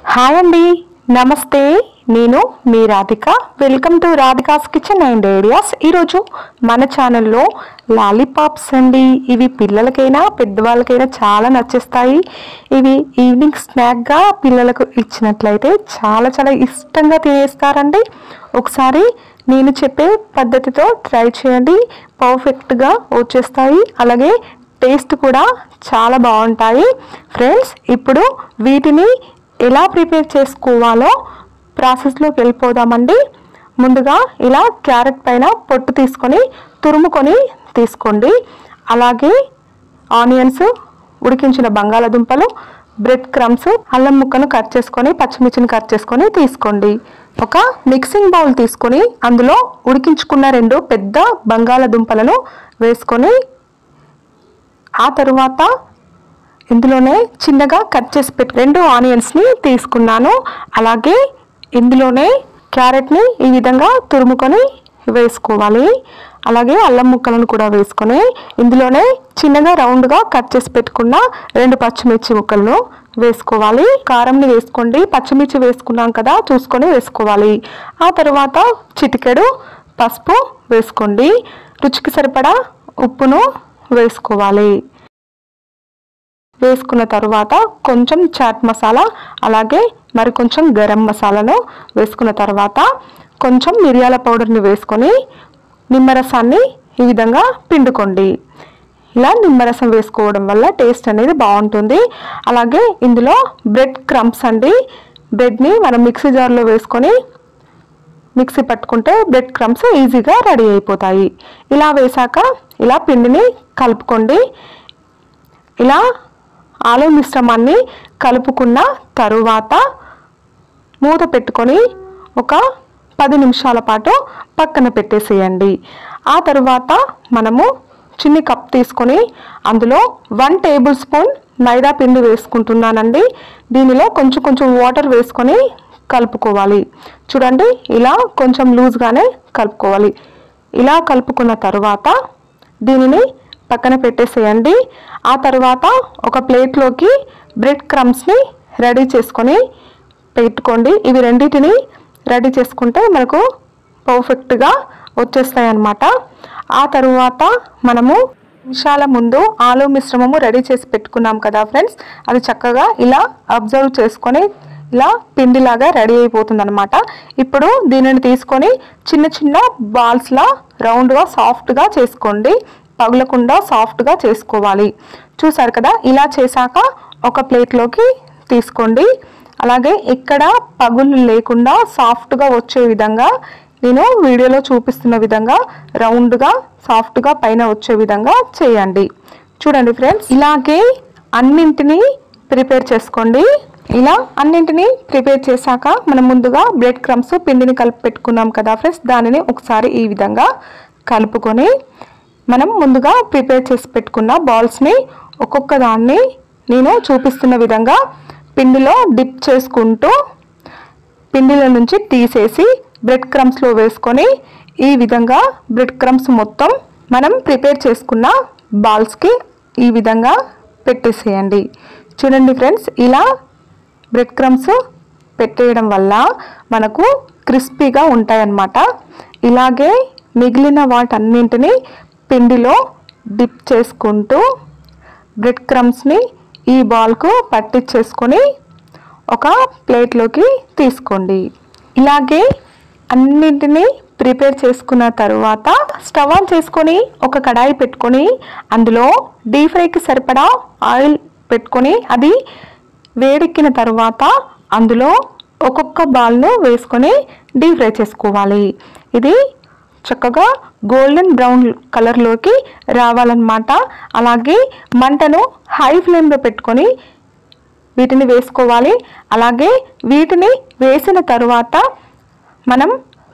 hi అండి నమస్తే నేను మీ Radhika welcome to Radhika's kitchen and ideas ఈరోజు మన ఛానల్లో లాలీపాప్స్ అండి ఇవి పిల్లలకైనా పెద్దవాళ్ళకైనా చాలా నచ్చేస్తాయి ఇవి ఈవినింగ్ స్నాక్గా పిల్లలకు ఇచ్చినట్లయితే చాలా చాలా ఇష్టంగా తినేస్తారండి ఒకసారి నేను చెప్పే పద్ధతితో ట్రై చేయండి పర్ఫెక్ట్గా వచ్చేస్తాయి అలాగే టేస్ట్ కూడా చాలా బాగుంటాయి ఫ్రెండ్స్ ఇప్పుడు వీటిని ఎలా ప్రిపేర్ చేసుకోవాలో ప్రాసెస్లోకి వెళ్ళిపోదామండి ముందుగా ఇలా క్యారెట్ పైన పొట్టు తీసుకొని తురుముకొని తీసుకోండి అలాగే ఆనియన్స్ ఉడికించిన బంగాళాదుంపలు బ్రెడ్ క్రమ్స్ అల్లం ముక్కను కట్ చేసుకొని పచ్చిమిర్చిని కట్ చేసుకొని తీసుకోండి ఒక మిక్సింగ్ బౌల్ తీసుకొని అందులో ఉడికించుకున్న రెండు పెద్ద బంగాళాదుంపలను వేసుకొని ఆ తరువాత ఇందులోనే చిన్నగా కట్ చేసి పెట్టి రెండు ఆనియన్స్ని తీసుకున్నాను అలాగే ఇందులోనే క్యారెట్ని ఈ విధంగా తురుముకొని వేసుకోవాలి అలాగే అల్లం ముక్కలను కూడా వేసుకొని ఇందులోనే చిన్నగా రౌండ్గా కట్ చేసి పెట్టుకున్న రెండు పచ్చిమిర్చి ముక్కలను వేసుకోవాలి కారంని వేసుకోండి పచ్చిమిర్చి వేసుకున్నాం కదా చూసుకొని వేసుకోవాలి ఆ తర్వాత చిటికెడు పసుపు వేసుకోండి రుచికి సరిపడా ఉప్పును వేసుకోవాలి వేసుకున్న తర్వాత కొంచెం చాట్ మసాలా అలాగే మరి కొంచెం గరం మసాలాను వేసుకున్న తర్వాత కొంచెం మిరియాల పౌడర్ని వేసుకొని నిమ్మరసాన్ని ఈ విధంగా పిండుకోండి ఇలా నిమ్మరసం వేసుకోవడం వల్ల టేస్ట్ అనేది బాగుంటుంది అలాగే ఇందులో బ్రెడ్ క్రమ్స్ అండి బ్రెడ్ని మనం మిక్సీ జార్లో వేసుకొని మిక్సీ పట్టుకుంటే బ్రెడ్ క్రమ్స్ ఈజీగా రెడీ అయిపోతాయి ఇలా వేసాక ఇలా పిండిని కలుపుకోండి ఇలా ఆలు మిశ్రమాన్ని కలుపుకున్న తరువాత మూత పెట్టుకొని ఒక పది నిమిషాల పాటు పక్కన పెట్టేసేయండి ఆ తరువాత మనము చిన్ని కప్ తీసుకొని అందులో వన్ టేబుల్ స్పూన్ మైదా పిండి వేసుకుంటున్నానండి దీనిలో కొంచెం కొంచెం వాటర్ వేసుకొని కలుపుకోవాలి చూడండి ఇలా కొంచెం లూజ్గానే కలుపుకోవాలి ఇలా కలుపుకున్న తరువాత దీనిని పక్కన పెట్టేసేయండి ఆ తర్వాత ఒక ప్లేట్లోకి బ్రెడ్ క్రమ్స్ని రెడీ చేసుకొని పెట్టుకోండి ఇవి రెండింటిని రెడీ చేసుకుంటే మనకు పర్ఫెక్ట్గా వచ్చేస్తాయి అన్నమాట ఆ తరువాత మనము నిమిషాల ముందు ఆలు మిశ్రమము రెడీ చేసి పెట్టుకున్నాం కదా ఫ్రెండ్స్ అది చక్కగా ఇలా అబ్జర్వ్ చేసుకొని ఇలా పిండిలాగా రెడీ అయిపోతుంది అనమాట ఇప్పుడు దీనిని తీసుకొని చిన్న చిన్న బాల్స్లా రౌండ్గా సాఫ్ట్గా చేసుకోండి పగులకుండా సాఫ్ట్గా చేసుకోవాలి చూసారు కదా ఇలా చేశాక ఒక ప్లేట్లోకి తీసుకోండి అలాగే ఇక్కడ పగులు లేకుండా సాఫ్ట్గా వచ్చే విధంగా నేను వీడియోలో చూపిస్తున్న విధంగా రౌండ్గా సాఫ్ట్గా పైన వచ్చే విధంగా చేయండి చూడండి ఫ్రెండ్స్ ఇలాగే అన్నింటినీ ప్రిపేర్ చేసుకోండి ఇలా అన్నింటినీ ప్రిపేర్ చేశాక మనం ముందుగా బ్రెడ్ క్రమ్స్ పిండిని కలిపి పెట్టుకున్నాం కదా ఫ్రెండ్స్ దానిని ఒకసారి ఈ విధంగా కలుపుకొని మనం ముందుగా ప్రిపేర్ చేసి పెట్టుకున్న బాల్స్ని ఒక్కొక్క దాన్ని నేను చూపిస్తున్న విధంగా పిండిలో డిప్ చేసుకుంటూ పిండిల నుంచి తీసేసి బ్రెడ్ క్రమ్స్లో వేసుకొని ఈ విధంగా బ్రెడ్ క్రమ్స్ మొత్తం మనం ప్రిపేర్ చేసుకున్న బాల్స్కి ఈ విధంగా పెట్టేసేయండి చూడండి ఫ్రెండ్స్ ఇలా బ్రెడ్ క్రమ్స్ పెట్టేయడం వల్ల మనకు క్రిస్పీగా ఉంటాయన్నమాట ఇలాగే మిగిలిన వాటన్నింటినీ పిండిలో డిప్ చేసుకుంటూ బ్రెడ్ క్రమ్స్ని ఈ బాల్కు పట్టించేసుకొని ఒక ప్లేట్లోకి తీసుకోండి ఇలాగే అన్నింటినీ ప్రిపేర్ చేసుకున్న తరువాత స్టవ్ ఆన్ చేసుకొని ఒక కడాయి పెట్టుకొని అందులో డీప్ ఫ్రైకి సరిపడా ఆయిల్ పెట్టుకొని అది వేడెక్కిన తరువాత అందులో ఒక్కొక్క బాల్ను వేసుకొని డీప్ ఫ్రై చేసుకోవాలి ఇది చక్కగా గోల్డెన్ బ్రౌన్ కలర్లోకి రావాలన్నమాట అలాగే మంటను హై ఫ్లేమ్లో పెట్టుకొని వీటిని వేసుకోవాలి అలాగే వీటిని వేసిన తరువాత మనం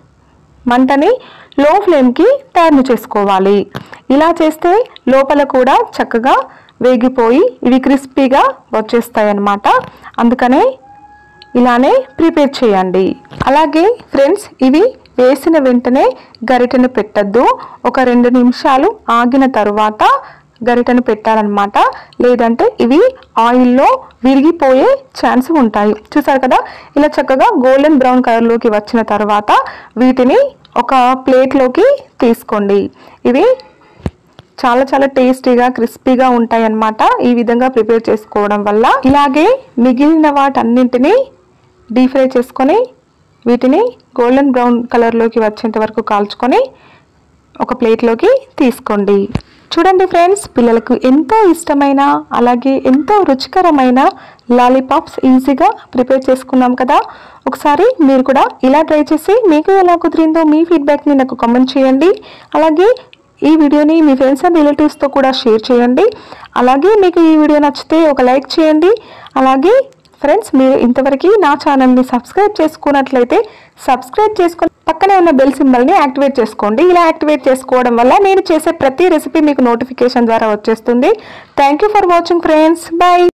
మంటని లో ఫ్లేమ్కి టర్న్ చేసుకోవాలి ఇలా చేస్తే లోపల కూడా చక్కగా వేగిపోయి ఇవి క్రిస్పీగా వచ్చేస్తాయి అన్నమాట అందుకనే ఇలానే ప్రిపేర్ చేయండి అలాగే ఫ్రెండ్స్ ఇవి వేసిన వెంటనే గరిటెను పెట్టద్దు ఒక రెండు నిమిషాలు ఆగిన తరువాత గరిటెను పెట్టాలన్నమాట లేదంటే ఇవి ఆయిల్లో విరిగిపోయే ఛాన్స్ ఉంటాయి చూసారు కదా ఇలా చక్కగా గోల్డెన్ బ్రౌన్ కలర్లోకి వచ్చిన తర్వాత వీటిని ఒక ప్లేట్లోకి తీసుకోండి ఇవి చాలా చాలా టేస్టీగా క్రిస్పీగా ఉంటాయి అన్నమాట ఈ విధంగా ప్రిపేర్ చేసుకోవడం వల్ల ఇలాగే మిగిలిన వాటన్నింటినీ డీప్ ఫ్రై చేసుకొని వీటిని గోల్డెన్ బ్రౌన్ కలర్లోకి వచ్చేంత వరకు కాల్చుకొని ఒక ప్లేట్లోకి తీసుకోండి చూడండి ఫ్రెండ్స్ పిల్లలకు ఎంతో ఇష్టమైన అలాగే ఎంతో రుచికరమైన లాలీపాప్స్ ఈజీగా ప్రిపేర్ చేసుకున్నాం కదా ఒకసారి మీరు కూడా ఇలా ట్రై చేసి మీకు ఎలా కుదిరిందో మీ ఫీడ్బ్యాక్ని నాకు కామెంట్ చేయండి అలాగే ఈ వీడియోని మీ ఫ్రెండ్స్ అండ్ రిలేటివ్స్తో కూడా షేర్ చేయండి అలాగే మీకు ఈ వీడియో నచ్చితే ఒక లైక్ చేయండి అలాగే ఫ్రెండ్స్ మీరు ఇంతవరకు నా ఛానల్ని సబ్స్క్రైబ్ చేసుకున్నట్లయితే సబ్స్క్రైబ్ చేసుకొని పక్కనే ఉన్న బెల్ సింబల్ని యాక్టివేట్ చేసుకోండి ఇలా యాక్టివేట్ చేసుకోవడం వల్ల నేను చేసే ప్రతి రెసిపీ మీకు నోటిఫికేషన్ ద్వారా వచ్చేస్తుంది thank you for watching friends bye